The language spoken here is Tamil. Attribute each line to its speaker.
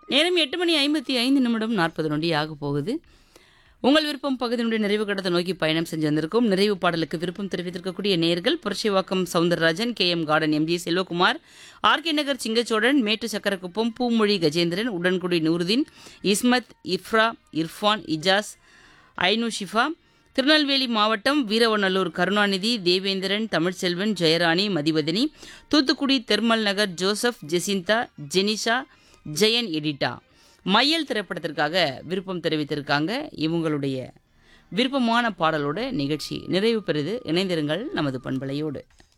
Speaker 1: நேரம் எட்டு மணி ஐம்பத்தி ஐந்து நிமிடம் நாற்பது நொடி ஆக போகுது உங்கள் விருப்பம் பகுதியினுடைய நிறைவு கட்டத்தை நோக்கி பயணம் செஞ்சு வந்திருக்கும் நிறைவு பாடலுக்கு விருப்பம் தெரிவித்திருக்கக்கூடிய நேர்கள் Puratchivakkam Soundararajan K M garden MG Selvakumar RK Nagar Singachozhan Mettu Sakkarakuppam Poomozhi Gajendran Udangudi Nooruddin Ismat Ifra Irfan Ijaz Ainu Shifa Tirunelveli மாவட்டம் Veeravanallur Karunanidhi Devendran Tamilselvan Jayarani Mathivathani Thoothukudi thermal Nagar Joseph Jacinta Jenisha Jayan Edita Mayyal திரைப்படத்திற்காக விருப்பம் தெரிவித்திருக்காங்க இவங்களுடைய விருப்பமான பாடலோட நிகழ்ச்சி நிறைவு பெறுது இணைந்திருங்கள் நமது பண்பலையோடு